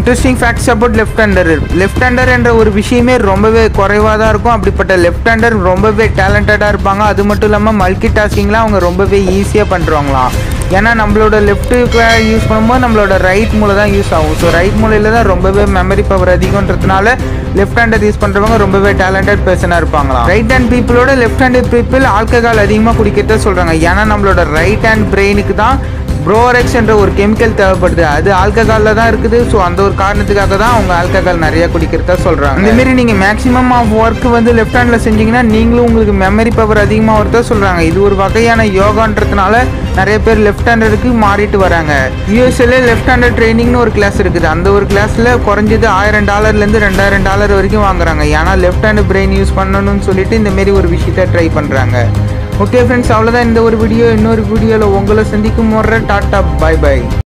interesting facts about left hander left hander என்ற ஒரு விஷயமே ரொம்பவே குறைவாக தான் இருக்கும் அப்படிப்பட்ட லெஃப்ட் ஹேண்டர் ரொம்பவே டேலண்டடாக இருப்பாங்க அது மட்டும் இல்லாமல் மல்டி டாஸ்கிங்லாம் அவங்க ரொம்பவே ஈஸியாக பண்ணுறாங்களாம் ஏன்னா நம்மளோட லெஃப்ட்டு யூஸ் பண்ணும்போது நம்மளோட ரைட் மூளை தான் யூஸ் ஆகும் ஸோ ரைட் மூலையில் தான் ரொம்பவே மெமரி பவர் அதிகன்றதுனால லெஃப்ட் ஹேண்டர் யூஸ் பண்ணுறவங்க ரொம்பவே டேலண்டட் பர்சனாக இருப்பாங்களாம் ரைட் ஹேண்ட் பீப்புளோட லெஃப்ட் ஹேண்டட் பீப்புள் ஆல்கஹால் அதிகமாக குடிக்கிறத சொல்கிறாங்க ஏன்னா நம்மளோட ரைட் ஹேண்ட் பிரெயினுக்கு தான் ப்ரோரெக்ஸ் என்ற ஒரு கெமிக்கல் தேவைப்படுது அது ஆல்கஹாலில் தான் இருக்குது ஸோ அந்த ஒரு காரணத்துக்காக தான் அவங்க ஆல்கஹால் நிறைய குடிக்கிறதா சொல்கிறாங்க இந்தமாரி நீங்கள் மேக்ஸிமம் ஆஃப் ஒர்க் வந்து லெஃப்ட் ஹேண்டில் செஞ்சீங்கன்னா நீங்களும் உங்களுக்கு மெமரி பவர் அதிகமாக வரதா சொல்கிறாங்க இது ஒரு வகையான யோகான்றதுனால நிறைய பேர் லெஃப்ட் ஹேண்டருக்கு மாறிட்டு வராங்க யூஎஸ்எல்ல லெஃப்ட் ஹேண்டர் ட்ரைனிங்னு ஒரு கிளாஸ் இருக்குது அந்த ஒரு கிளாஸில் குறைஞ்சது ஆயிரம் டாலர்லேருந்து ரெண்டாயிரம் டாலர் வரைக்கும் வாங்குறாங்க ஏன்னா லெஃப்ட் ஹேண்ட் பிரெயின் யூஸ் பண்ணணும்னு சொல்லிட்டு இந்த மாரி ஒரு விஷயத்த ட்ரை பண்ணுறாங்க ஓகே ஃப்ரெண்ட்ஸ் அவ்வளோதான் இந்த ஒரு வீடியோ இன்னொரு வீடியோவில் உங்களை சந்திக்கும் முறை டாட்டா பை பை